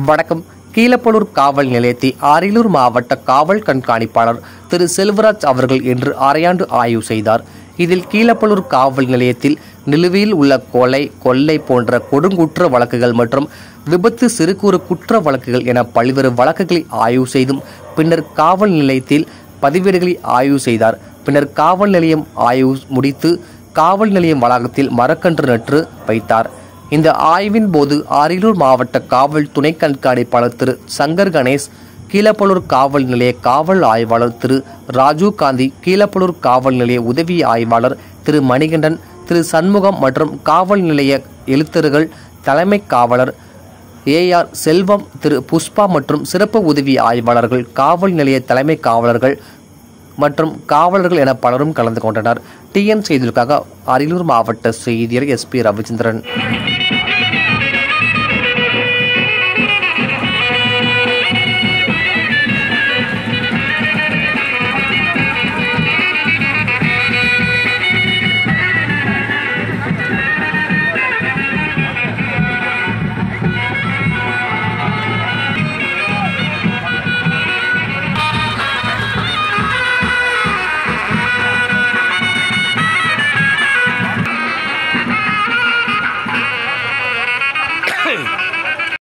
வணக்கம் கீழப்பலூர் காவல் நிலையத்தை அரியலூர் மாவட்ட காவல் கண்காணிப்பாளர் திரு செல்வராஜ் அவர்கள் இன்று அரையாண்டு ஆய்வு செய்தார் இதில் கீழப்பலூர் காவல் நிலையத்தில் நிலுவையில் உள்ள கொலை கொள்ளை போன்ற கொடுங்குற்ற வழக்குகள் மற்றும் விபத்து சிறு குறு குற்ற வழக்குகள் என பல்வேறு வழக்குகளை ஆய்வு செய்தும் பின்னர் காவல் நிலையத்தில் பதிவேடுகளை ஆய்வு செய்தார் பின்னர் காவல் நிலையம் ஆய்வு முடித்து காவல் நிலையம் வளாகத்தில் மரக்கன்று நட்டு வைத்தார் இந்த ஆய்வின் போது அரியலூர் மாவட்ட காவல் துணை கண்காணிப்பாளர் திரு சங்கர் கணேஷ் கீழப்பலூர் காவல் நிலைய காவல் ஆய்வாளர் திரு ராஜீவ் காந்தி கீழப்பலூர் காவல் நிலைய உதவி ஆய்வாளர் திரு மணிகண்டன் திரு சண்முகம் மற்றும் காவல் நிலைய எழுத்தர்கள் தலைமை காவலர் ஏஆர் செல்வம் திரு புஷ்பா மற்றும் சிறப்பு உதவி ஆய்வாளர்கள் காவல் நிலைய தலைமை காவலர்கள் மற்றும் காவலர்கள் என பலரும் கலந்து கொண்டனர் டிஎன் செய்திகளுக்காக அரியலூர் மாவட்ட செய்தியர் எஸ்பி ரவிச்சந்திரன்